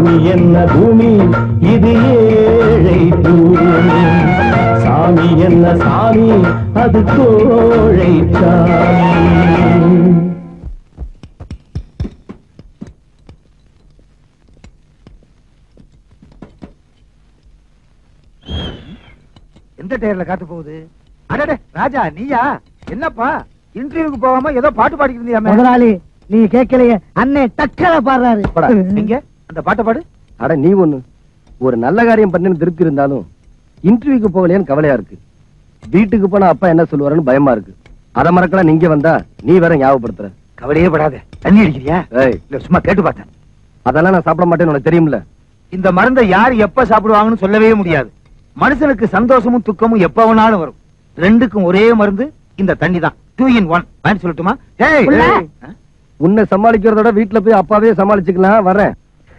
சாமி என்ன பூமி இது ஏழை பூமி சாமி என்ன சாமி அது கோழை சாமி எந்த டயர்ல காத்து போகுது அடடே ராஜா நீயா என்னப்பா இன்டர்வியூக்கு போகாம ஏதோ பாட்டு பாடிக்கிட்டு இருந்தியாமே முதலாளி நீ கேட்கலையே அண்ணே டக்கல பாடுறாரு போடா, எங்க அந்த பாட்டை பாடு அட நீ ஒண்ணு ஒரு நல்ல காரியம் பண்ணு திருப்தி இருந்தாலும் இன்டர்வியூக்கு போகலையான்னு கவலையா இருக்கு வீட்டுக்கு போனா அப்பா என்ன சொல்லுவாருன்னு பயமா இருக்கு அத மறக்கலாம் நீங்க வந்தா நீ வேற ஞாபகப்படுத்துற கவலையே படாத தண்ணி அடிக்கிறியா ஏய் இல்ல சும்மா கேட்டு பார்த்தேன் அதெல்லாம் நான் சாப்பிட மாட்டேன்னு உனக்கு தெரியும்ல இந்த மருந்தை யார் எப்ப சாப்பிடுவாங்கன்னு சொல்லவே முடியாது மனுஷனுக்கு சந்தோஷமும் துக்கமும் எப்ப வேணாலும் வரும் ரெண்டுக்கும் ஒரே மருந்து இந்த தண்ணி தான் டூ இன் ஒன் வாங்கி சொல்லட்டுமா ஏய், உள்ள. ஏய். ஆ? உன்னை சமாளிக்கிறதோட வீட்டுல போய் அப்பாவே சமாளிச்சுக்கலாம் வரேன்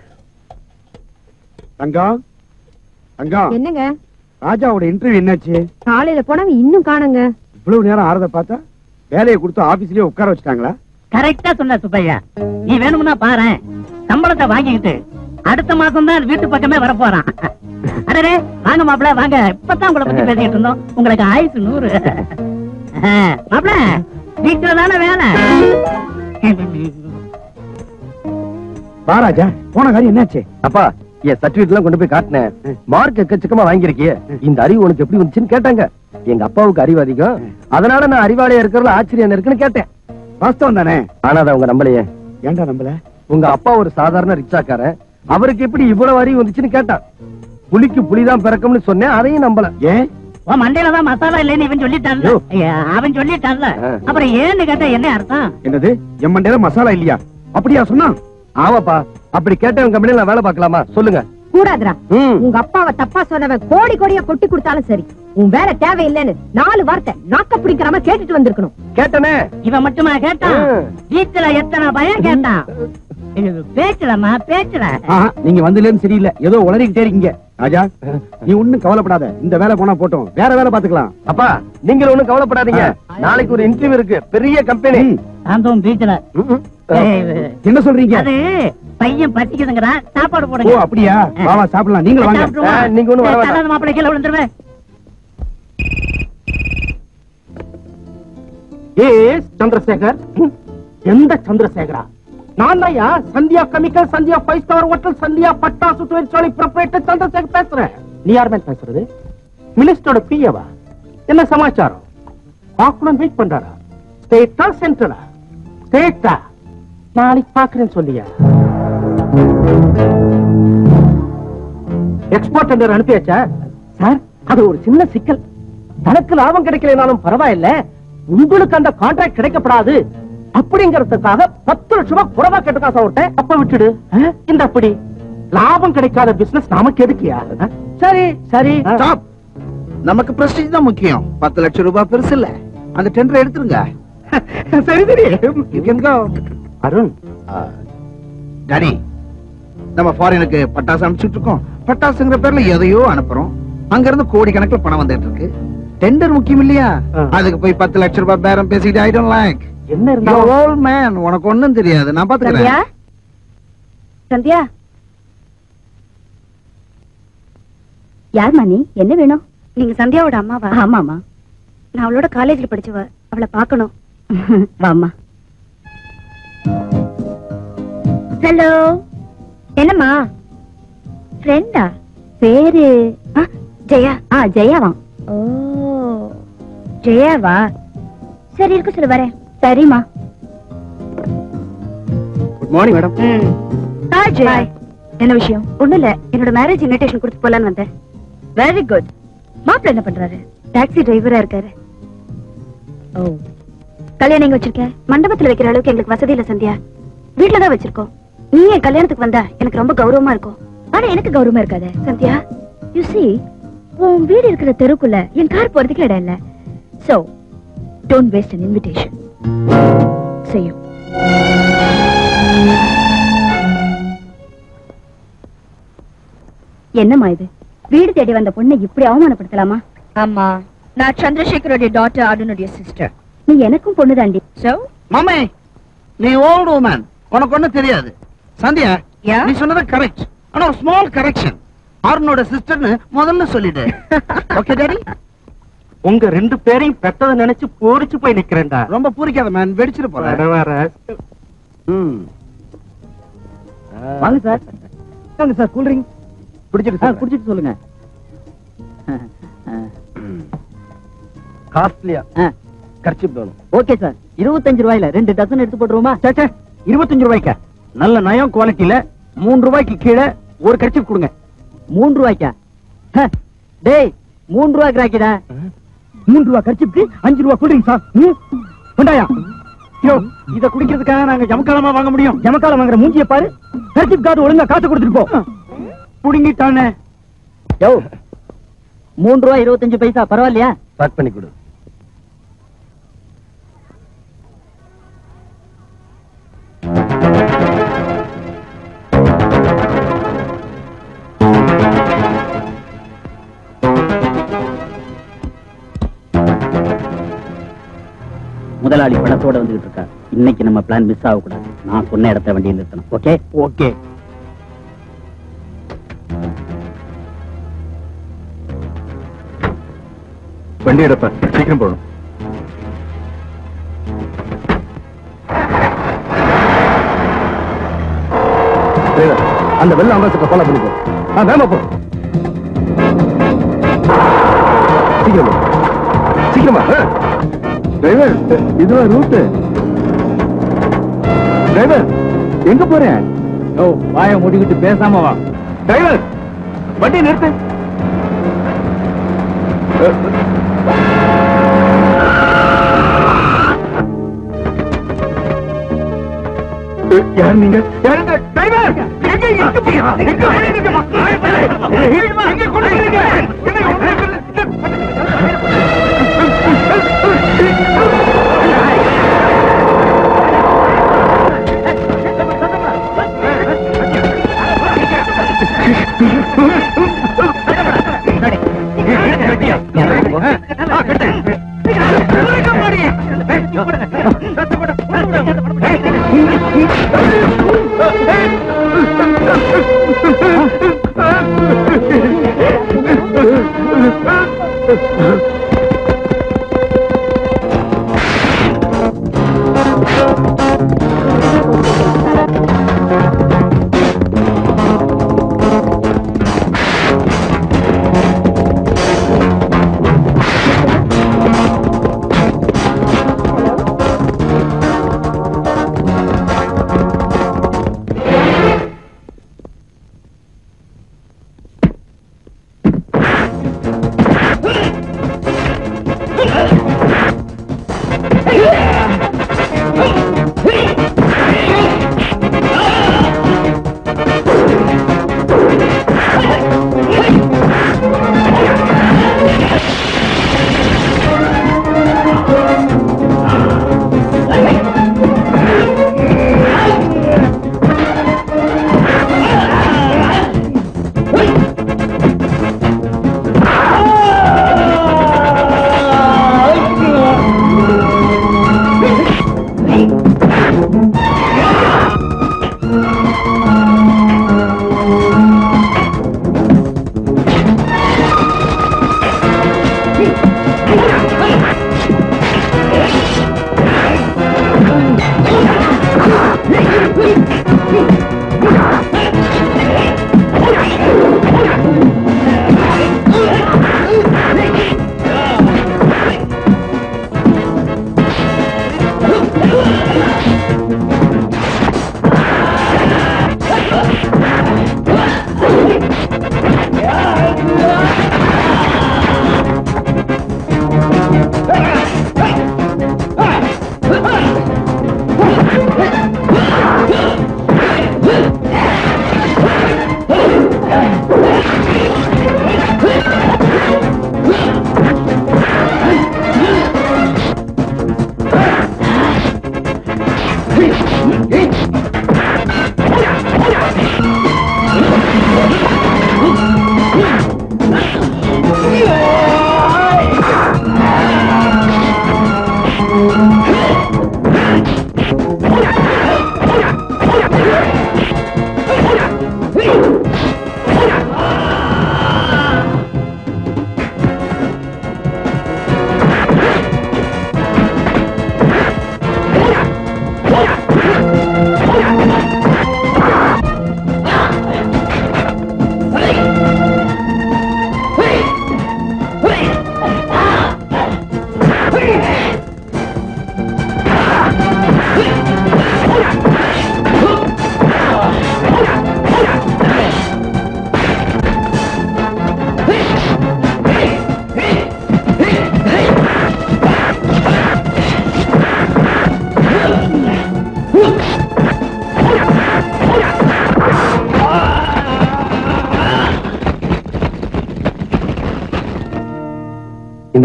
தங்கம் தங்கம் என்னங்க ராஜாவோட இன்டர்வியூ என்னாச்சு காலையில போனவங்க இன்னும் காணுங்க இவ்வளவு நேரம் ஆறத பார்த்தா வேலையை கொடுத்து ஆபீஸ்லயே உட்கார வச்சுட்டாங்களா கரெக்டா சொன்ன சுப்பையா நீ வேணும்னா பாரு சம்பளத்தை வாங்கிக்கிட்டு அடுத்த மாசம் தான் வீட்டு பக்கமே வர போறான் அடடே வாங்க மாப்பிள வாங்க இப்பதான் உங்களை பத்தி பேசிட்டு இருந்தோம் உங்களுக்கு ஆயுசு நூறு ஆ, மாப்பிள வீட்டுல தானே வேலை வா ராஜா போன காரியம் என்னாச்சு அப்பா என் சர்டிபிகேட் எல்லாம் கொண்டு போய் காட்டினேன் மார்க் எக்கச்சக்கமா வாங்கியிருக்கியே இந்த அறிவு உனக்கு எப்படி வந்துச்சுன்னு கேட்டாங்க எங்க அப்பாவுக்கு அறிவு அதிகம் அதனால நான் அறிவாளியா இருக்கிறதுல ஆச்சரியம் என்ன இருக்குன்னு கேட்டேன் வாஸ்தவம் தானே ஆனா அதை அவங்க நம்பலையே ஏன்டா நம்பல உங்க அப்பா ஒரு சாதாரண ரிக்ஷாக்காரன் அவருக்கு எப்படி இவ்வளவு அறிவு வந்துச்சுன்னு கேட்டான் புலிக்கு புலிதான் பிறக்கும்னு சொன்னேன் அதையும் நம்பல ஏன் உன் மண்டையில தான் மசாலா இல்லைன்னு இவன் சொல்லிட்டான்ல ஐயோ. ஐயா, அவன் சொல்லிட்டான்ல ஆ. அப்புறம் ஏன்னு கேட்டா என்ன அர்த்தம் என்னது என் மண்டையில மசாலா இல்லையா அப்படியா சொன்னா ஆமாப்பா அப்படி கேட்டவன் கம்பெனில நான் வேலை பார்க்கலாமா சொல்லுங்க கூடாதுடா ம். உங்க அப்பாவை தப்பா சொன்னவன் கோடி கோடியா கொட்டி கொடுத்தாலும் சரி உன் வேலை தேவையில்லைன்னு நாலு வார்த்தை நாக்க பிடிக்கிற மாதிரி கேட்டுட்டு வந்திருக்கணும் கேட்டனே இவன் மட்டுமா கேட்டான் ஆ. வீட்டுல எத்தனை பயம் கேட்டான் இது பேச்சுலமா பேச்சுல ஆஹா, நீங்க வந்ததுலேருந்து சரியில்லை ஏதோ உளறிக்கிட்டே இருக்கீங்க ராஜா நீ ஒண்ணும் கவலைப்படாத இந்த வேலை போனா போட்டோம் வேற வேலை பாத்துக்கலாம் அப்பா நீங்க ஒண்ணும் கவலைப்படாதீங்க நாளைக்கு ஒரு இன்டர்வியூ இருக்கு பெரிய கம்பெனி ம், சாந்தோம் வீட்டுல என்ன சொல்றீங்க அது பையன் பசிக்குதுங்கிறான் சாப்பாடு ஓ போடுங்க அப்படியா வா வா சாப்பிடலாம் நீங்களும் வாங்க சாப்பிட்டுருவோம். ஆ, நீங்க ஒண்ணும் வர வேண்டாம். தள்ளாத மாப்பிள்ளை கீழே விழுந்துருவேன் ஏ சந்திரசேகர் எந்த சந்திரசேகரா நான் Tanya Sandhya chemical Sandhya five star hotel Sandhya பட்டாசு தொழிற்சாலை ப்ரொப்ரேட்டர் சந்திரசேகர் பேசுறேன் நீ யார் மேல் பேசுறது மினிஸ்டரோட பிஏவா என்ன சமாச்சாரம் பார்க்கணும் வெயிட் பண்றாரா ஸ்டேட்டா சென்ட்ரலா ஸ்டேட்டா நாளைக்கு பாக்குறேன் சொல்லியா எக்ஸ்போர்ட் டெண்டர் அனுப்பியாச்சா சார் அது ஒரு சின்ன சிக்கல் தனக்கு லாபம் கிடைக்கலனாலும் பரவாயில்ல உங்களுக்கு அந்த கான்ட்ராக்ட் கிடைக்கப்படாது அப்படிங்கறதுக்காக பத்து லட்சம் ரூபாய் குறைவா கேட்டுக்கா சார் அப்ப விட்டுடு ஆ? இந்த அப்படி லாபம் கிடைக்காத பிசினஸ் நமக்கு எதுக்கியா ஆ? சரி சரி ஆ. ஸ்டாப் நமக்கு பிரஸ்டீஜ் தான் முக்கியம் பத்து லட்சம் ரூபாய் பெருசு இல்ல அந்த டெண்டர் எடுத்துருங்க சரி சரி You can go. Arun daddy நம்ம ஃபாரினுக்கு பட்டாசு அனுப்பிச்சுட்டு இருக்கோம் பட்டாசுங்கிற பேர்ல எதையோ அனுப்புறோம் அங்க இருந்து கோடி கணக்குல பணம் வந்துட்டு இருக்கு டெண்டர் முக்கியம் இல்லையா ஆ. அதுக்கு போய் பத்து லட்சம் ரூபாய் பேரம் பேசிட்டு ஐ டோன்ட் லைக் என்ன இருந்தாலும் ஓல்ட் மேன் உனக்கு ஒண்ணும் தெரியாது நான் சந்தியா பாத்துக்கிறேன் சந்தியா யார் மணி என்ன வேணும் நீங்க சந்தியாவோட அம்மாவா ஆமாமா நான் அவளோட காலேஜ்ல படிச்சவ அவளை பார்க்கணும் வாமா ஹலோ என்னம்மா ஃப்ரெண்டா பேரு ஆ, ஜெயா ஆ ஜெயாவா ஓ ஜெயாவா சரி இருக்கு சொல்லு வரேன் சரிம்மா good morning madam hi Jaya Hi. என்ன விஷயம் ஒண்ணும் இல்ல என்னோட மேரேஜ் இன்விடேஷன் கொடுத்து போலான்னு வந்தேன் வெரி குட் மாப்பிள்ள என்ன பண்றாரு டாக்ஸி டிரைவரா இருக்காரு ஓ கல்யாணம் எங்க வச்சிருக்க மண்டபத்துல வைக்கிற அளவுக்கு எங்களுக்கு வசதி இல்ல சந்தியா வீட்ல தான் வச்சிருக்கோம் நீ என் கல்யாணத்துக்கு வந்தா எனக்கு ரொம்ப கௌரவமா இருக்கும் ஆனா எனக்கு கௌரவமா இருக்காதே சந்தியா யூ see உன் வீடு இருக்கிற தெருக்குள்ள என் கார் போறதுக்கு இடம் இல்ல so don't waste an invitation செய்யும் என்னம்மா இது வீடு தேடி வந்த பொண்ணை இப்படி அவமானப்படுத்தலாமா ஆமா நான் சந்திரசேகரோட டாட்டர் அருணுடைய சிஸ்டர் நீ எனக்கும் பொண்ணு தாண்டி சோ மாமே நீ ஓல்டு உமன் உனக்கு ஒண்ணும் தெரியாது சந்தியா Yeah? நீ சொன்னது கரெக்ட் ஆனா ஒரு ஸ்மால் கரெக்ஷன் அருணோட சிஸ்டர்னு முதல்ல சொல்லிடு ஓகே டாடி உங்க ரெண்டு பேரையும் பெத்ததை நினைச்சு போரிச்சு போய் நிக்கிறேன்டா ரொம்ப பூரிக்காத மேன் வெடிச்சிட்டு போறேன் வர வர ம் வாங்க சார் வாங்க சார் கூல் ட்ரிங்க் பிடிச்சிட்டு குடிச்சிட்டு சொல்லுங்க காஸ்ட்லியா கர்ச்சிப் வேணும் ஓகே சார் இருபத்தஞ்சு ரூபாயில ரெண்டு டசன் எடுத்து போட்டுருவோமா இருபத்தஞ்சு ரூபாய்க்கா நல்ல நயம் குவாலிட்டியில மூணு ரூபாய்க்கு கீழே ஒரு கட்சி கொடுங்க மூணு ரூபாய்க்கா ஹ, டேய் மூணு ரூபாய் கிராக்கிடா மூன்று ரூபா கர்ச்சிப்க்கு அஞ்சு ரூபா கூல்ட்ரிங்க் சார் கொண்டாயா யோ இத குடிக்கிறதுக்காக நாங்க ஜமக்காலமா வாங்க முடியும் ஜமக்காலம் வாங்குற மூஞ்சிய பாரு கர்ச்சிப் கார்டு ஒழுங்கா காசு கொடுத்துட்டு போ புடுங்கிட்டானே யோ மூணு ரூபாய் இருபத்தஞ்சு பைசா பரவாயில்லையா பேக் பண்ணி கொடு முதலாளி பணத்தோட வந்துகிட்டு இருக்கார் இன்னைக்கு நம்ம பிளான் மிஸ் ஆகக்கூடாது நான் சொன்ன இடத்த வண்டியை நிறுத்தணும் ஓகே ஓகே வண்டி எடுப்ப சீக்கிரம் போகணும் டிரைவர், அந்த வெள்ள அம்பாசத்தை ஃபாலோ பண்ணிக்கோ ஆ வேமா போ சீக்கிரமா சீக்கிரமா டிரைவர் இதுவா ரூட்டு டிரைவர் எங்க போறேன் யோ வாய முடிக்கிட்டு பேசாம வா டிரைவர் வண்டி நிறுத்து யார் நீங்க யாருங்க டிரைவர் எங்க எங்க போறீங்க? எங்க போறீங்க? எங்க கொண்டு போறீங்க?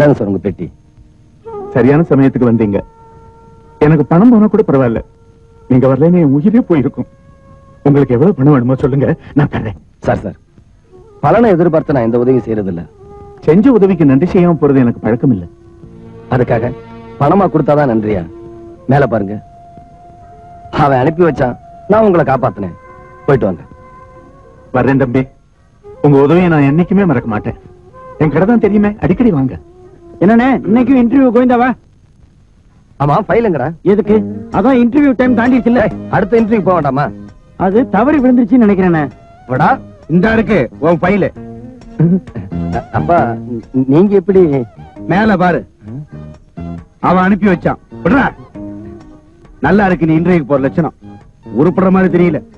இந்தாங்க சார் உங்க பெட்டி சரியான சமயத்துக்கு வந்தீங்க எனக்கு பணம் போனா கூட பரவாயில்ல நீங்க வரலன்னு என் உயிரே போயிருக்கும் உங்களுக்கு எவ்வளவு பணம் வேணுமோ சொல்லுங்க நான் தரேன் சார் சார் பலனை எதிர்பார்த்து நான் எந்த உதவியும் செய்யறது இல்ல செஞ்ச உதவிக்கு நன்றி செய்யாம போறது எனக்கு பழக்கம் இல்ல அதுக்காக பணமா கொடுத்தாதான் நன்றியா மேல பாருங்க அவன் அனுப்பி வச்சான் நான் உங்களை காப்பாத்தினேன் போயிட்டு வாங்க வர்றேன் தம்பி உங்க உதவியை நான் என்னைக்குமே மறக்க மாட்டேன் என் கடை தான் தெரியுமே அடிக்கடி வாங்க என்னண்ணே இன்னைக்கும் இன்டர்வியூ கோயந்தாவா ஆமா ஃபைலுங்கடா எதுக்கு அதான் இன்டர்வியூ டைம் தாண்டிடுச்சு இல்ல அடுத்த இன்டர்வியூ போக வேண்டாமா அது தவறி விழுந்துருச்சுன்னு நினைக்கிறேண்ணே விடா இந்த இருக்கு உன் ஃபைலு அ- அப்பா நீ- நீங்க எப்படி மேல பாரு அவன் அனுப்பி வச்சான் விடுறா நல்லா இருக்கு நீ இன்டர்வியூக்கு போற லட்சணம் உருப்படுற மாதிரி தெரியல